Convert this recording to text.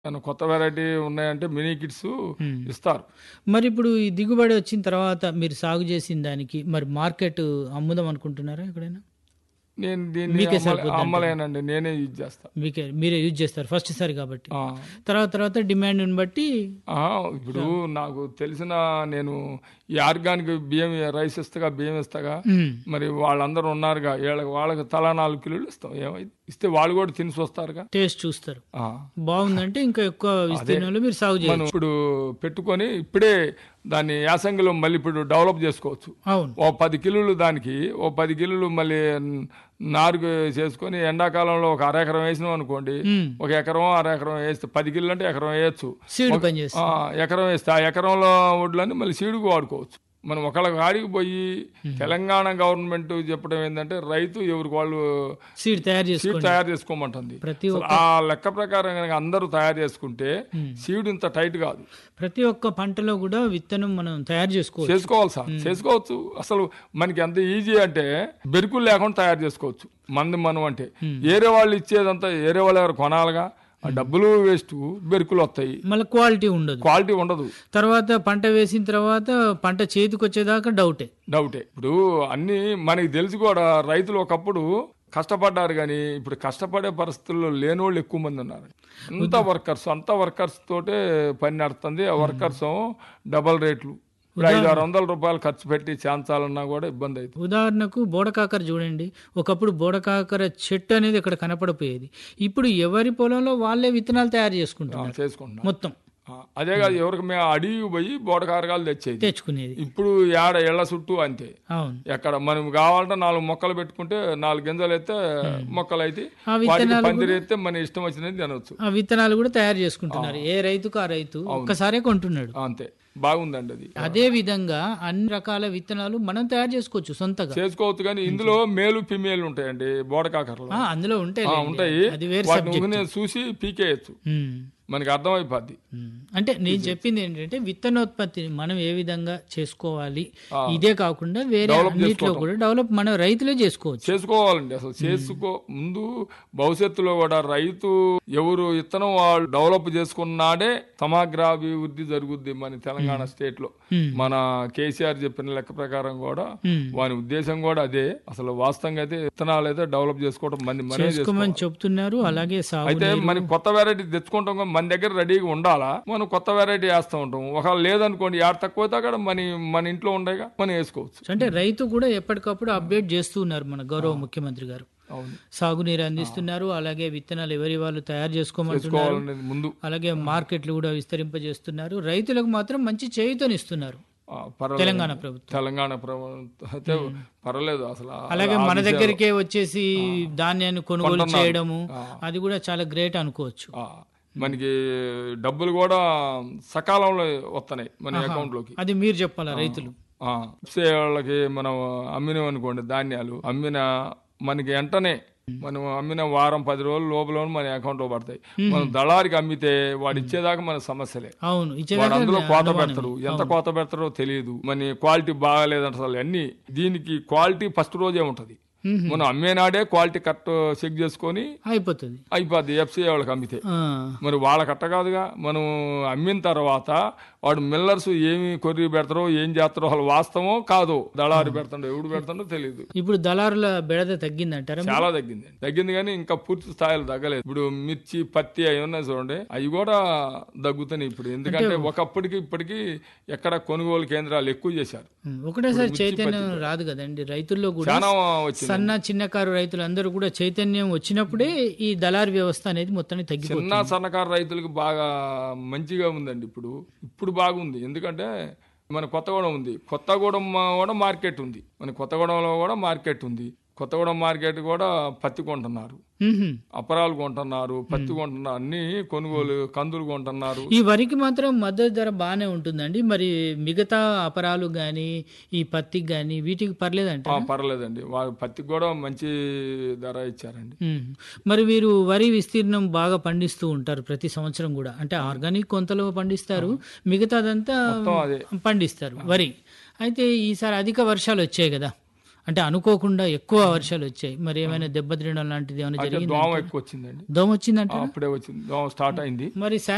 ఏమైనా కొత్త వెరైటీ ఉన్నాయంటే మినీ కిట్స్ ఇస్తారు మరి ఇప్పుడు ఈ దిగుబడి వచ్చిన తర్వాత మీరు సాగు చేసిన దానికి మరి మార్కెట్ అమ్ముదాం అనుకుంటున్నారా ఎక్కడైనా నేను దీన్ని మీకే అమ్మలే- సరిపోద్ది అమ్మలేనండి నేనే యూజ్ చేస్తా మీకే మీరే యూజ్ చేస్తారు ఫస్ట్ సారి కాబట్టి ఆ. తర్వాత తర్వాత డిమాండ్ని బట్టి ఆ, ఇప్పుడు నాకు తెలిసిన నేను ఈ ఆర్గానిక్ బియ్యం రైస్ ఇస్తాగా బియ్యం ఇస్తాగా ఉమ్, మరి వాళ్ళందరూ ఉన్నారుగా వీళ్ళకి వాళ్ళకి తలా నాలుగు కిలోలు ఇస్తాం ఏమైంది ఇస్తే వాళ్ళు కూడా తినిసి వస్తారుగా టేస్ట్ చూస్తారు ఆ. బాగుందంటే ఇంకా ఎక్కువ విస్తీర్ణంలో మీరు సాగు మనం చేయొచ్చు ఇప్పుడు పెట్టుకొని ఇప్పుడే దాన్ని యాసంగిలో మళ్ళీ ఇప్పుడు డెవలప్ చేసుకోవచ్చు అవును ఓ పది కిలోలు దానికి ఓ పది కిలోలు మళ్ళీ నారు చేసుకొని ఎండాకాలంలో ఒక అర ఎకరం వేసినాం అనుకోండి ఉమ్, ఒక ఎకరం అర ఎకరం వేస్తే పది కిలోలు అంటే ఎకరం వేయచ్చు సీడ్ పని చేస్తారు ఆ, ఎకరం వేస్తే ఆ ఎకరంలో వడ్లని మళ్ళీ సీడుకు వాడుకోవచ్చు మనం ఒకళ్ళ కాడికి పోయి తెలంగాణ గవర్నమెంట్ చెప్పడం ఏంటంటే రైతు ఎవరికి వాళ్ళు సీడ్ తయారు సీడ్ చేసుకోండి తయారు చేసుకోమంటుంది ప్రతి అసలు ఆ లెక్క ప్రకారం కనుక అందరూ తయారు చేసుకుంటే సీడ్ ఇంత టైట్ కాదు ప్రతి ఒక్క పంటలో కూడా విత్తనం మనం తయారు చేసుకోవచ్చు చేసుకోవాలి సార్ చేసుకోవచ్చు అసలు మనకి ఎంత ఈజీ అంటే బెరుకులు లేకుండా తయారు చేసుకోవచ్చు మంది మనం అంటే ఏరే వాళ్ళు ఇచ్చేదంతా ఏరే వాళ్ళు ఎవరు కొనాలిగా ఆ డబ్బులు వేస్ట్ బెరుకులు వస్తాయి మళ్ళీ క్వాలిటీ ఉండదు క్వాలిటీ ఉండదు తర్వాత పంట వేసిన తర్వాత పంట చేతికి వచ్చేదాకా డౌటే డౌటే ఇప్పుడు అన్ని మనకి తెలిసి కూడా రైతులు ఒకప్పుడు కష్టపడ్డారు కానీ ఇప్పుడు కష్టపడే పరిస్థితుల్లో లేనోళ్ళు ఎక్కువ మంది ఉన్నారు అంతా వర్కర్స్ అంతా వర్కర్స్ తోటే పని నడుస్తుంది ఆ వర్కర్స్ డబల్ రేట్లు ఇప్పుడు ఐదు ఆరు వందల రూపాయలు ఖర్చు పెట్టి చేంచాలన్నా కూడా ఇబ్బంది అవుతుంది ఉదాహరణకు బోడకాకర చూడండి ఒకప్పుడు బోడకాకర చెట్టు అనేది ఇక్కడ కనపడిపోయేది ఇప్పుడు ఎవరి పొలంలో వాళ్ళే విత్తనాలు తయారు చేసుకుంటున్నారు చేసుకుంటున్నాం మొత్తం ఆ, అదే కాదు ఎవరికి మేము అడిగి పోయి బోడకారకాలు తెచ్చేది తెచ్చుకునేది ఇప్పుడు ఏడ ఇళ్ల చుట్టూ అంతే అవును ఎక్కడ మనం కావాలంటే నాలుగు మొక్కలు పెట్టుకుంటే నాలుగు గింజలు అయితే మొక్కలు అయితే ఆ వాటికి పందిరి అయితే మన ఇష్టం వచ్చినది తినవచ్చు ఆ విత్తనాలు కూడా తయారు చేసుకుంటున్నారు ఏ రైతుకు ఆ రైతు ఒక్కసారే కొంటున్నాడు అంతే బాగుందండి అది అదే విధంగా అన్ని రకాల విత్తనాలు మనం తయారు చేసుకోవచ్చు సొంతగా చేసుకోవచ్చు కానీ ఇందులో మేలు ఫిమేల్ ఉంటాయండి బోడకాకరలో ఆ, అందులో ఉంటాయి ఆ, లేండి. ఉంటాయి అది వేరే వాటిని సబ్జెక్ట్ ఊరినే చూసి పీకేయచ్చు మనకి అర్థమైపోద్ది అంటే నేను చెప్పింది ఏంటంటే విత్తనోత్పత్తిని మనం ఏ విధంగా చేసుకోవాలి ఇదే కాకుండా వేరే అన్నిట్లో కూడా డెవలప్ మన రైతులే చేసుకోవచ్చు చేసుకోవాలండి అసలు చేసుకో ముందు భవిష్యత్తులో కూడా రైతు ఎవరు ఇత్తనం వాళ్ళు డెవలప్ చేసుకున్నాడే సమగ్రాభివృద్ధి జరుగుద్ది మన తెలంగాణ స్టేట్ లో Hmm. మన కేసీఆర్ చెప్పిన లెక్క ప్రకారం కూడా Hmm. వాని ఉద్దేశం కూడా అదే అసలు వాస్తవంగా అయితే విత్తనాలు అయితే డెవలప్ చేసుకోవడం మంది మనమే చేసుకోవాలి చేసుకోమని చెప్తున్నారు అలాగే సాగు అయితే మనకి కొత్త వెరైటీ తెచ్చుకుంటాం కానీ మన దగ్గర రెడీగా ఉండాలా మనం కొత్త వెరైటీ వేస్తూ ఉంటాం ఒకవేళ లేదనుకోండి యాడ తక్కువ అయితే అక్కడ మన మన ఇంట్లో ఉండేగా మనం వేసుకోవచ్చు అంటే రైతు కూడా ఎప్పటికప్పుడు అప్డేట్ చేస్తూ ఉన్నారు మన గౌరవ ముఖ్యమంత్రి గారు అవును సాగునీరు అందిస్తున్నారు అలాగే విత్తనాలు ఎవరి వాళ్ళు తయారు చేసుకోమంటున్నారు చేసుకోవాలనేది ముందు అలాగే మార్కెట్లు కూడా విస్తరింపజేస్తున్నారు రైతులకు మాత్రం మంచి చేయుతనిస్తున్నారు ఆ, పర్వాలేదు. తెలంగాణ ప్రభుత్వం తెలంగాణ ప్రభుత్వం అయితే పర్వాలేదు అసలు ఆ- అలాగే ఆ మన విషయాలు- దగ్గరికే వచ్చేసి ధాన్యాన్ని కొనుగోలు కొంటున్నారు. చేయడము ఆ. అది కూడా చాలా గ్రేట్ అనుకోవచ్చు ఆ, మనకి డబ్బులు కూడా సకాలంలో వస్తున్నాయి మన అకౌంట్ లోకి అది మీరు చెప్పాలా రైతులు ఆ, ఇచ్చే వాళ్ళకి మనం అమ్మినాం అనుకోండి ధాన్యాలు అమ్మిన మనకి వెంటనే మనం అమ్మిన వారం పది రోజుల లోపల మన అకౌంట్ లో పడతాయి మనం దళారికి అమ్మితే వాడు ఇచ్చేదాకా మన సమస్యలే అవును వాడు ఇచ్చేదాకా అందులో కోత పెడతాడు ఎంత కోత పెడతాడో తెలియదు మన క్వాలిటీ బాగాలేదంట అసలు అన్ని దీనికి క్వాలిటీ ఫస్ట్ రోజే ఉంటది మ్మ్. మనం అమ్మేనాడే క్వాలిటీ కరెక్ట్ చెక్ చేసుకొని అయిపోతుంది అయిపోద్ది ఎఫ్సీ వాళ్ళకి అమ్మితే ఆ, మరి వాళ్ళ కట్ట కాదుగా మనం అమ్మిన తర్వాత వాడు మిల్లర్స్ ఏమి కొర్రి పెడతారో ఏం చేస్తారో అసలు వాస్తవమో కాదో దళారి పెడతాడో ఎవడు పెడతాడో తెలియదు ఇప్పుడు దళారుల బెడద తగ్గిందంటారా చాలా తగ్గింది తగ్గింది కానీ ఇంకా పూర్తి స్థాయిలో తగ్గలేదు ఇప్పుడు మిర్చి పత్తి అవి ఉన్నాయి చూడండి అవి కూడా తగ్గుతున్నాయి ఇప్పుడు ఎందుకంటే ఒకప్పటికి ఇప్పటికి ఎక్కడ కొనుగోలు కేంద్రాలు ఎక్కువ చేశారు ఉం, ఒకటేసారి చైతన్యం రాదు కదండి రైతుల్లో కూడా చాలా వచ్చింది సన్న చిన్నకారు రైతులందరూ కూడా చైతన్యం వచ్చినప్పుడే ఈ దళారు వ్యవస్థ అనేది మొత్తాన్ని తగ్గిపోతుంది చిన్న సన్నకారు రైతులకు బాగా మంచిగా ఉందండి ఇప్పుడు ఇప్పుడు బాగుంది ఎందుకంటే మన కొత్తగూడెం ఉంది కొత్తగూడెం కూడా మార్కెట్ ఉంది మన కొత్తగూడెంలో కూడా మార్కెట్ ఉంది కొత్తగూడెం మార్కెట్ కూడా పత్తి కొంటున్నారు మ్మ్హ్మ్. అపరాలు కొంటున్నారు పత్తి కొంటున్నారు అన్ని కొనుగోలు కందులు కొంటున్నారు ఈ వరికి మాత్రం మద్దతు ధర బాగానే ఉంటుందండి మరి మిగతా అపరాలు గాని ఈ పత్తికి గాని వీటికి పర్లేదంట ఆ, పర్లేదండి వాళ్ళ పత్తికి కూడా మంచి ధర ఇచ్చారండి మ్మ్. మరి వీరు వరి విస్తీర్ణం బాగా పండిస్తూ ఉంటారు ప్రతి సంవత్సరం కూడా అంటే ఆర్గానిక్ కొంతలో పండిస్తారు మిగతాదంతా మొత్తం అదే పండిస్తారు వరి అయితే ఈసారి అధిక వర్షాలు వచ్చాయి కదా అంటే అనుకోకుండా ఎక్కువ వర్షాలు వచ్చాయి మరి ఏమైనా దెబ్బతినడం లాంటిది ఏమైనా అయితే జరిగింది దోమ ఎక్కువ వచ్చిందండి దోమ వచ్చిందంట అప్పుడే వచ్చింది దోమ స్టార్ట్ అయింది మరి